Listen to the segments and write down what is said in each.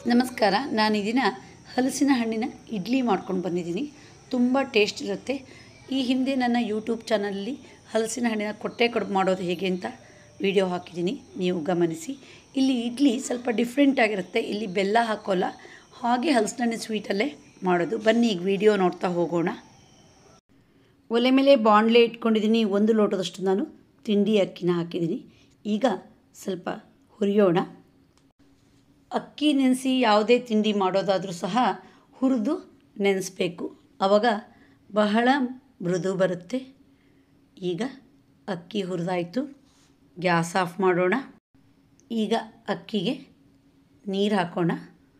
ನಮಸ್ಕಾರ ನಾನು ಈ ದಿನ ಹಲಸಿನ ಹಣ್ಣಿನ ಇಡ್ಲಿ ಮಾಡ್ಕೊಂಡು ಬಂದಿದ್ದೀನಿ ತುಂಬ ಟೇಸ್ಟ್ ಇರುತ್ತೆ ಈ ಹಿಂದೆ ನನ್ನ ಯೂಟ್ಯೂಬ್ ಚಾನಲಲ್ಲಿ ಹಲಸಿನ ಹಣ್ಣಿನ ಕೊಟ್ಟೆ ಕಡುಬು ಮಾಡೋದು ಹೇಗೆ ಅಂತ ವಿಡಿಯೋ ಹಾಕಿದ್ದೀನಿ ನೀವು ಗಮನಿಸಿ ಇಲ್ಲಿ ಇಡ್ಲಿ ಸ್ವಲ್ಪ ಡಿಫ್ರೆಂಟ್ ಆಗಿರುತ್ತೆ ಇಲ್ಲಿ ಬೆಲ್ಲ ಹಾಕೋಲ್ಲ ಹಾಗೆ ಹಲಸಿನ ಹಣ್ಣಿನ ಸ್ವೀಟಲ್ಲೇ ಮಾಡೋದು ಬನ್ನಿ ಈಗ ವಿಡಿಯೋ ನೋಡ್ತಾ ಹೋಗೋಣ ಒಲೆ ಮೇಲೆ ಬಾಣಲೆ ಇಟ್ಕೊಂಡಿದ್ದೀನಿ ಒಂದು ಲೋಟದಷ್ಟು ನಾನು ತಿಂಡಿ ಅಕ್ಕಿನ ಹಾಕಿದ್ದೀನಿ ಈಗ ಸ್ವಲ್ಪ ಹುರಿಯೋಣ ಅಕ್ಕಿ ನೆನೆಸಿ ಯಾವುದೇ ತಿಂಡಿ ಮಾಡೋದಾದರೂ ಸಹ ಹುರಿದು ನೆನೆಸ್ಬೇಕು ಆವಾಗ ಬಹಳ ಮೃದು ಬರುತ್ತೆ ಈಗ ಅಕ್ಕಿ ಹುರಿದಾಯಿತು ಗ್ಯಾಸ್ ಆಫ್ ಮಾಡೋಣ ಈಗ ಅಕ್ಕಿಗೆ ನೀರು ಹಾಕೋಣ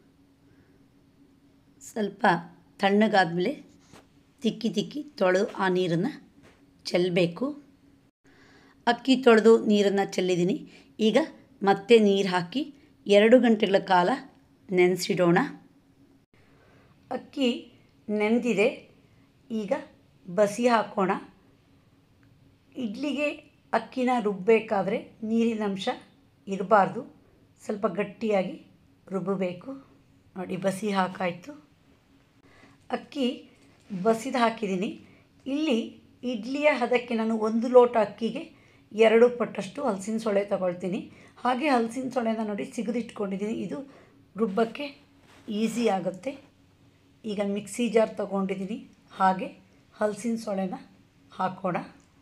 ಸ್ವಲ್ಪ ತಣ್ಣಗಾದ್ಮೇಲೆ ತಿಕ್ಕಿ ತಿಕ್ಕಿ ತೊಳೆದು ಆ ನೀರನ್ನು ಚೆಲ್ಲಬೇಕು ಅಕ್ಕಿ ತೊಳೆದು ನೀರನ್ನು ಚೆಲ್ಲಿದ್ದೀನಿ ಈಗ ಮತ್ತೆ ನೀರು ಹಾಕಿ ಎರಡು ಗಂಟೆಗಳ ಕಾಲ ನೆನೆಸಿಡೋಣ ಅಕ್ಕಿ ನೆನೆದಿದೆ ಈಗ ಬಸಿ ಹಾಕೋಣ ಇಡ್ಲಿಗೆ ಅಕ್ಕಿನ ರುಬ್ಬಬೇಕಾದ್ರೆ ನೀರಿನ ಅಂಶ ಇರಬಾರ್ದು ಸ್ವಲ್ಪ ಗಟ್ಟಿಯಾಗಿ ರುಬ್ಬಬೇಕು ನೋಡಿ ಬಸಿ ಹಾಕಾಯಿತು ಅಕ್ಕಿ ಬಸಿದು ಹಾಕಿದ್ದೀನಿ ಇಲ್ಲಿ ಇಡ್ಲಿಯ ಹದಕ್ಕೆ ನಾನು ಒಂದು ಲೋಟ ಅಕ್ಕಿಗೆ ಎರಡು ಪಟ್ಟಷ್ಟು ಹಲಸಿನ ಸೊಳೆ ತಗೊಳ್ತೀನಿ ಹಾಗೆ ಹಲಸಿನ ಸೊಳೆನ ನೋಡಿ ಸಿಗದಿಟ್ಕೊಂಡಿದ್ದೀನಿ ಇದು ರುಬ್ಬಕ್ಕೆ ಈಸಿ ಆಗುತ್ತೆ ಈಗ ಮಿಕ್ಸಿ ಜಾರ್ ತಗೊಂಡಿದ್ದೀನಿ ಹಾಗೆ ಹಲಸಿನ ಸೊಳೆನ ಹಾಕೋಣ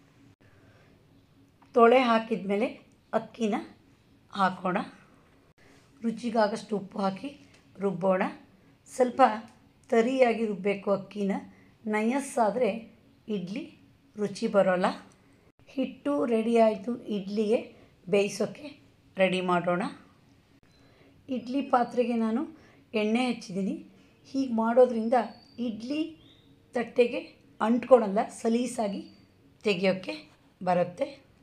ತೊಳೆ ಹಾಕಿದ ಮೇಲೆ ಅಕ್ಕಿನ ಹಾಕೋಣ ರುಚಿಗಾಗಷ್ಟು ಉಪ್ಪು ಹಾಕಿ ರುಬ್ಬೋಣ ಸ್ವಲ್ಪ ತರಿಯಾಗಿ ರುಬ್ಬಬೇಕು ಅಕ್ಕಿನ ನಯಸ್ಸಾದರೆ ಇಡ್ಲಿ ರುಚಿ ಬರೋಲ್ಲ ಹಿಟ್ಟು ರೆಡಿ ಆಯಿತು ಇಡ್ಲಿಗೆ ಬೇಯಿಸೋಕ್ಕೆ ರೆಡಿ ಮಾಡೋಣ ಇಡ್ಲಿ ಪಾತ್ರೆಗೆ ನಾನು ಎಣ್ಣೆ ಹಚ್ಚಿದ್ದೀನಿ ಹೀಗೆ ಮಾಡೋದ್ರಿಂದ ಇಡ್ಲಿ ತಟ್ಟೆಗೆ ಅಂಟ್ಕೊಳಲ್ಲ ಸಲೀಸಾಗಿ ತೆಗೆಯೋಕ್ಕೆ ಬರುತ್ತೆ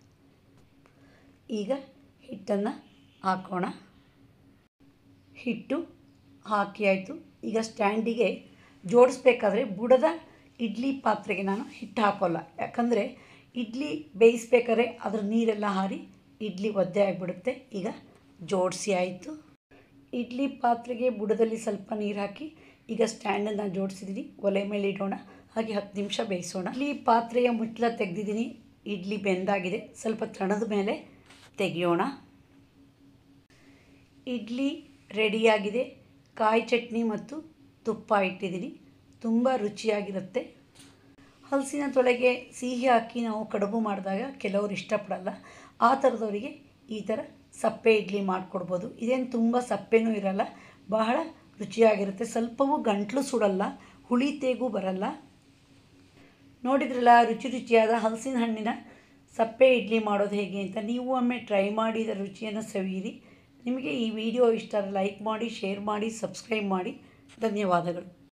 ಈಗ ಹಿಟ್ಟನ್ನು ಹಾಕೋಣ ಹಿಟ್ಟು ಹಾಕಿ ಆಯಿತು ಈಗ ಸ್ಟ್ಯಾಂಡಿಗೆ ಜೋಡಿಸ್ಬೇಕಾದ್ರೆ ಬುಡದ ಇಡ್ಲಿ ಪಾತ್ರೆಗೆ ನಾನು ಹಿಟ್ಟು ಹಾಕೋಲ್ಲ ಯಾಕಂದರೆ ಇಡ್ಲಿ ಬೇಯಿಸ್ಬೇಕಾದ್ರೆ ಅದ್ರ ನೀರೆಲ್ಲ ಹಾರಿ ಇಡ್ಲಿ ಒದ್ದೆ ಆಗಿಬಿಡುತ್ತೆ ಈಗ ಜೋಡಿಸಿ ಆಯಿತು ಇಡ್ಲಿ ಪಾತ್ರೆಗೆ ಬುಡದಲ್ಲಿ ಸ್ವಲ್ಪ ನೀರು ಹಾಕಿ ಈಗ ಸ್ಟ್ಯಾಂಡನ್ನು ಜೋಡಿಸಿದ್ದೀನಿ ಒಲೆ ಮೇಲೆ ಇಡೋಣ ಹಾಗೆ ಹತ್ತು ನಿಮಿಷ ಬೇಯಿಸೋಣ ಇಡ್ಲಿ ಪಾತ್ರೆಯ ಮುಚ್ಚಳ ತೆಗೆದಿದ್ದೀನಿ ಇಡ್ಲಿ ಬೆಂದಾಗಿದೆ ಸ್ವಲ್ಪ ತಣದ ಮೇಲೆ ತೆಗೆಯೋಣ ಇಡ್ಲಿ ರೆಡಿಯಾಗಿದೆ ಕಾಯಿ ಚಟ್ನಿ ಮತ್ತು ತುಪ್ಪ ಇಟ್ಟಿದ್ದೀನಿ ತುಂಬ ರುಚಿಯಾಗಿರುತ್ತೆ ಹಲಸಿನ ತೊಳೆಗೆ ಸಿಹಿ ಹಾಕಿ ನಾವು ಕಡುಬು ಮಾಡಿದಾಗ ಕೆಲವರು ಇಷ್ಟಪಡಲ್ಲ ಆ ಥರದವರಿಗೆ ಈ ಥರ ಸಪ್ಪೆ ಇಡ್ಲಿ ಮಾಡಿಕೊಡ್ಬೋದು ಇದೇನು ತುಂಬ ಸಪ್ಪೆನೂ ಇರಲ್ಲ ಬಹಳ ರುಚಿಯಾಗಿರುತ್ತೆ ಸ್ವಲ್ಪವೂ ಗಂಟ್ಲು ಸುಡಲ್ಲ ಹುಳಿ ತೇಗೂ ಬರಲ್ಲ ನೋಡಿದ್ರಲ್ಲ ರುಚಿ ರುಚಿಯಾದ ಹಲಸಿನ ಹಣ್ಣಿನ ಸಪ್ಪೆ ಇಡ್ಲಿ ಮಾಡೋದು ಹೇಗೆ ಅಂತ ನೀವು ಒಮ್ಮೆ ಟ್ರೈ ಮಾಡಿ ಇದರ ರುಚಿಯನ್ನು ಸವಿಯಿರಿ ನಿಮಗೆ ಈ ವಿಡಿಯೋ ಇಷ್ಟ ಲೈಕ್ ಮಾಡಿ ಶೇರ್ ಮಾಡಿ ಸಬ್ಸ್ಕ್ರೈಬ್ ಮಾಡಿ ಧನ್ಯವಾದಗಳು